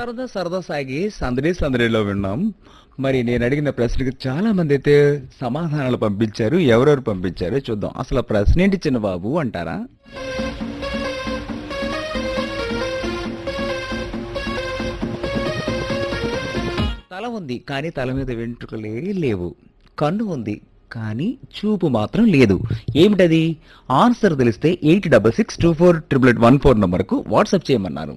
సరదా సరదా సాగి సందడి సందడిలో విన్నాం మరి నేను అడిగిన ప్రశ్నకు చాలా మంది అయితే సమాధానాలు పంపించారు ఎవరెవరు పంపించారో చూద్దాం అసలు ఆ ప్రశ్న ఏంటి చిన్న బాబు అంటారా తల ఉంది కానీ తల మీద వెంట్రుకలే లేవు కన్ను ఉంది కానీ చూపు మాత్రం లేదు ఏమిటది ఆన్సర్ తెలిస్తే eight double six two four triple eight one four నంబర్కు వాట్సాప్ చేయమన్నారు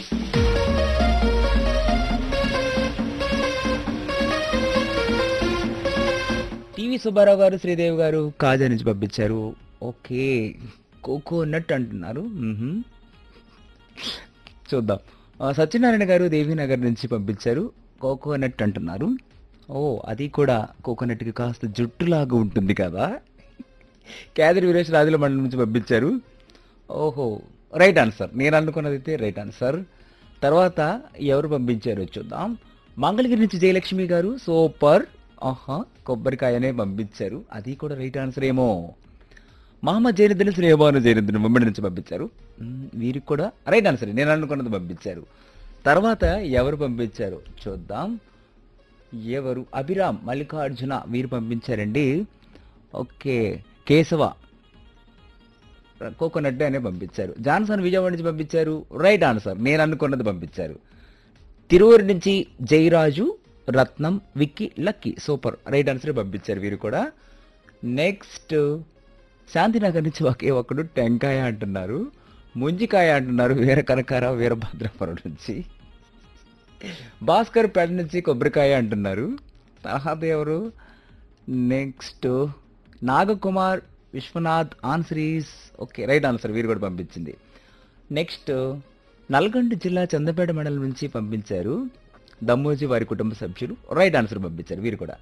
టీవీ సుబ్బారావు గారు శ్రీదేవి గారు కాజా నుంచి పంపించారు ఓకే కోకోనట్ అంటున్నారు మ్మ్హ్మ్. చూద్దాం ఆ, సత్యనారాయణ గారు దేవీనగర్ నుంచి పంపించారు కోకోనట్ అంటున్నారు ఓ అది కూడా కోకోనట్కి కాస్త జుట్టులాగా ఉంటుంది కదా క్యాదరి వీరేష్ రాజుల మండలం నుంచి పంపించారు ఓహో రైట్ ఆన్సర్ నేను అనుకున్నది అయితే రైట్ ఆన్సర్ తర్వాత ఎవరు పంపించారో చూద్దాం మంగళగిరి నుంచి జయలక్ష్మి గారు సూపర్ ఆహా కొబ్బరికాయనే పంపించారు అది కూడా రైట్ ఆన్సర్ ఏమో మహమ్మద్ జైనుద్దీన్ శ్రీభాను జైనుద్దీన్ ముంబై నుంచి పంపించారు మ్, వీరికి కూడా రైట్ ఆన్సర్ నేను అనుకున్నది పంపించారు తర్వాత ఎవరు పంపించారు చూద్దాం ఎవరు అభిరామ్ మల్లికార్జున వీరు పంపించారండి ఓకే కేశవ కోకోనట్ అనే పంపించారు జాన్సన్ విజయవాడ నుంచి పంపించారు రైట్ ఆన్సర్ నేను అనుకున్నది పంపించారు తిరువూరు నుంచి Jayaraju Ratnam Vicky Lucky super right answer పంపించారు వీరు కూడా నెక్స్ట్ శాంతినగర్ నుంచి ఒకే ఒక్కడు టెంకాయ అంటున్నారు ముంజికాయ అంటున్నారు వీర కనకార వీరభద్రపురం నుంచి భాస్కర్ పేట నుంచి కొబ్బరికాయ అంటున్నారు తర్వాత ఎవరు next Nagakumar Viswanath answer is okay right answer వీరు కూడా పంపించింది నెక్స్ట్ నల్గొండ జిల్లా చందపేట మండలం నుంచి పంపించారు దమ్మోజీ వారి కుటుంబ సభ్యులు రైట్ ఆన్సర్ పంపించారు వీరు కూడా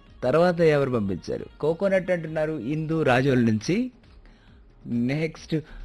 తర్వాత ఎవరు పంపించారు కోకోనట్ అంటున్నారు ఇందు రాజోల్ నుంచి నెక్స్ట్